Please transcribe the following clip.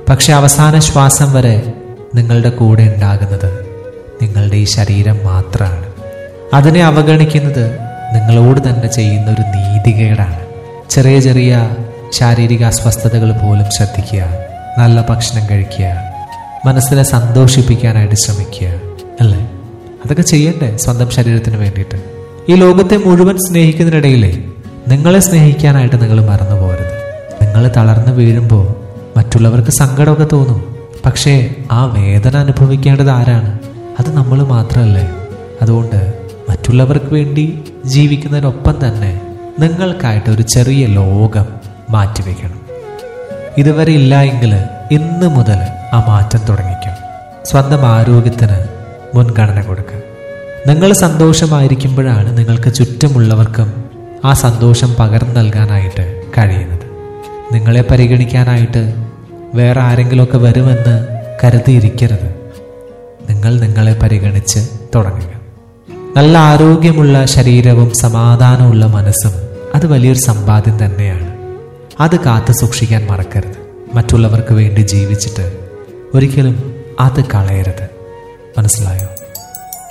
പക്ഷെ അവസാന ശ്വാസം വരെ നിങ്ങളുടെ കൂടെ ഉണ്ടാകുന്നത് നിങ്ങളുടെ ഈ ശരീരം മാത്രമാണ് അതിനെ അവഗണിക്കുന്നത് നിങ്ങളോട് തന്നെ ചെയ്യുന്ന ഒരു നീതികേടാണ് ചെറിയ ചെറിയ ശാരീരിക അസ്വസ്ഥതകൾ പോലും ശ്രദ്ധിക്കുക നല്ല ഭക്ഷണം കഴിക്കുക മനസ്സിനെ സന്തോഷിപ്പിക്കാനായിട്ട് ശ്രമിക്കുക അല്ലേ അതൊക്കെ ചെയ്യണ്ടേ സ്വന്തം ശരീരത്തിന് വേണ്ടിയിട്ട് ഈ ലോകത്തെ മുഴുവൻ സ്നേഹിക്കുന്നതിനിടയിലേ നിങ്ങളെ സ്നേഹിക്കാനായിട്ട് നിങ്ങൾ മറന്നു പോരുത് നിങ്ങൾ തളർന്നു വീഴുമ്പോൾ മറ്റുള്ളവർക്ക് സങ്കടമൊക്കെ തോന്നും പക്ഷേ ആ വേദന അനുഭവിക്കേണ്ടത് ആരാണ് അത് നമ്മൾ മാത്രമല്ലേ അതുകൊണ്ട് മറ്റുള്ളവർക്ക് വേണ്ടി ജീവിക്കുന്നതിനൊപ്പം തന്നെ നിങ്ങൾക്കായിട്ട് ഒരു ചെറിയ ലോകം മാറ്റിവെക്കണം ഇതുവരെ ഇല്ല എങ്കിൽ ഇന്ന് മുതൽ ആ മാറ്റം തുടങ്ങിക്കും സ്വന്തം ആരോഗ്യത്തിന് മുൻഗണന കൊടുക്കുക നിങ്ങൾ സന്തോഷമായിരിക്കുമ്പോഴാണ് നിങ്ങൾക്ക് ചുറ്റുമുള്ളവർക്കും ആ സന്തോഷം പകർന്നു നൽകാനായിട്ട് കഴിയുന്നത് നിങ്ങളെ പരിഗണിക്കാനായിട്ട് വേറെ ആരെങ്കിലുമൊക്കെ വരുമെന്ന് കരുതിയിരിക്കരുത് നിങ്ങൾ നിങ്ങളെ പരിഗണിച്ച് തുടങ്ങുക നല്ല ആരോഗ്യമുള്ള ശരീരവും സമാധാനമുള്ള മനസ്സും അത് വലിയൊരു സമ്പാദ്യം തന്നെയാണ് അത് കാത്തു സൂക്ഷിക്കാൻ മറക്കരുത് മറ്റുള്ളവർക്ക് വേണ്ടി ജീവിച്ചിട്ട് ഒരിക്കലും അത് കളയരുത് മനസ്സിലായോ